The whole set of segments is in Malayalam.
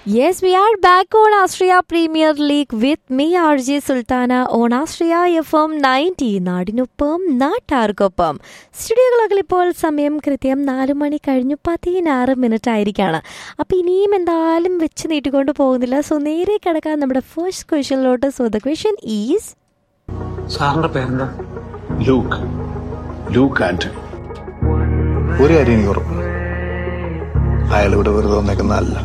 Yes, we are back on Austria Premier League with me, RJ Sultana, on Austria FM 90 നാടിനൊപ്പം നാട്ടാർക്കൊപ്പം സ്റ്റുഡിയോകളൊക്കെ ഇപ്പോൾ സമയം കൃത്യം നാല് മണി കഴിഞ്ഞു പതിനാറ് മിനിറ്റ് ആയിരിക്കാണ് അപ്പോൾ ഇനിയും എന്തായാലും വെച്ച് നീട്ടിക്കൊണ്ട് പോകുന്നില്ല സോ നേരെ കിടക്കാൻ നമ്മുടെ ഫസ്റ്റ് ക്വസ്റ്റ്യനിലോട്ട് സോ ദ ക്വസ്റ്റ്യൻ ഈസ് സാറിന്റെ പേരെന്താ ലൂക്ക് ലൂക്ക് ആന്റണി ഒരു കാര്യം എനിക്ക് ഉറപ്പ് അയാൾ ഇവിടെ വെറുതെ വന്നേക്കുന്നതല്ല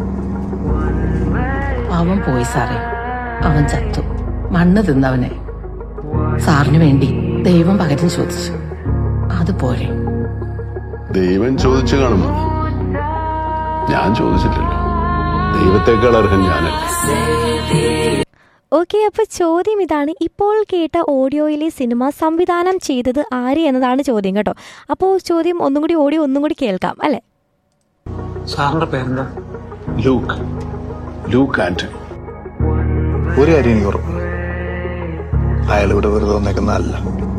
അവൻ പോയി സാറേ അവൻ ചത്തു മണ്ണ് തിന്നവനെ സാറിന് വേണ്ടി ദൈവം പകരം ചോദിച്ചു അതുപോലെ ദൈവം ചോദിച്ചു കാണും ഞാൻ ചോദിച്ചില്ലല്ലോ ദൈവത്തെക്കാൾ അർഹൻ ഞാനല്ല ഓക്കെ അപ്പോൾ ചോദ്യം ഇതാണ് ഇപ്പോൾ കേട്ട ഓഡിയോയിലെ സിനിമ സംവിധാനം ചെയ്തത് ആര് എന്നതാണ് ചോദ്യം കേട്ടോ അപ്പോൾ ചോദ്യം ഒന്നും കൂടി ഓഡിയോ ഒന്നും കൂടി കേൾക്കാം അല്ലേ സാറിന്റെ പേരെന്താ ലൂക്ക് ലൂക്ക് ആന്റണി ഒരു കാര്യം എനിക്ക് ഉറപ്പ് അയാൾ ഇവിടെ വെറുതെ വന്നേക്കുന്നതല്ല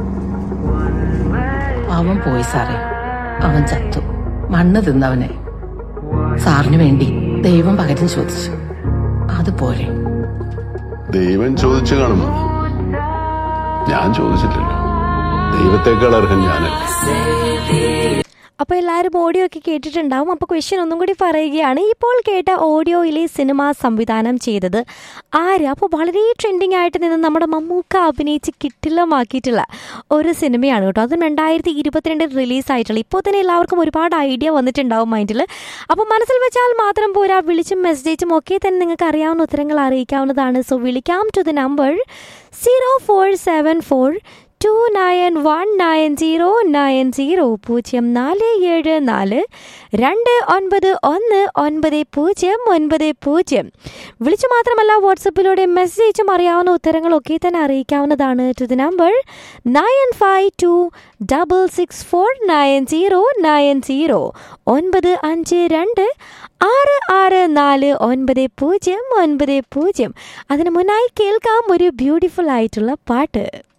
അവൻ പോയി സാറേ അവൻ ചത്തു മണ്ണ് തിന്നവനെ സാറിന് വേണ്ടി ദൈവം പകരം ചോദിച്ചു അതുപോലെ ദൈവം ചോദിച്ചു കാണും ഞാൻ ചോദിച്ചില്ലല്ലോ ദൈവത്തെക്കാൾ അർഹൻ ഞാനല്ല അപ്പോൾ എല്ലാവരും ഓഡിയോ ഒക്കെ കേട്ടിട്ടുണ്ടാവും അപ്പോൾ ക്വസ്റ്റ്യൻ ഒന്നും കൂടി പറയുകയാണ് ഇപ്പോൾ കേട്ട ഓഡിയോയിലെ സിനിമ സംവിധാനം ചെയ്തത് ആര് അപ്പോൾ വളരെ ട്രെൻഡിങ് ആയിട്ട് നിന്ന് നമ്മുടെ മമ്മൂക്ക അഭിനയിച്ച് കിട്ടില്ലമാക്കിയിട്ടുള്ള ഒരു സിനിമയാണ് കേട്ടോ അതും രണ്ടായിരത്തി ഇരുപത്തിരണ്ടിൽ റിലീസായിട്ടുള്ള ഇപ്പോൾ തന്നെ എല്ലാവർക്കും ഒരുപാട് ഐഡിയ വന്നിട്ടുണ്ടാവും മൈൻഡിൽ അപ്പോൾ മനസ്സിൽ വെച്ചാൽ മാത്രം പോരാ വിളിച്ചും മെസ്സേജും ഒക്കെ തന്നെ നിങ്ങൾക്ക് അറിയാവുന്ന ഉത്തരങ്ങൾ അറിയിക്കാവുന്നതാണ് സോ വിളിക്കാം to the number zero four seven four two nine one nine zero nine zero പൂജ്യം നാല് ഏഴ് നാല് രണ്ട് ഒൻപത് ഒന്ന് ഒൻപത് പൂജ്യം ഒൻപത് പൂജ്യം വിളിച്ചു മാത്രമല്ല വാട്സപ്പിലൂടെ മെസ്സേജും അറിയാവുന്ന ഉത്തരങ്ങളൊക്കെ തന്നെ അറിയിക്കാവുന്നതാണ് to the number nine five two double six four nine zero nine zero ഒൻപത് അഞ്ച് രണ്ട് ആറ് ആറ് നാല് ഒൻപത് പൂജ്യം ഒൻപത് പൂജ്യം അതിന് മുന്നായി കേൾക്കാം ഒരു ബ്യൂട്ടിഫുൾ ആയിട്ടുള്ള പാട്ട്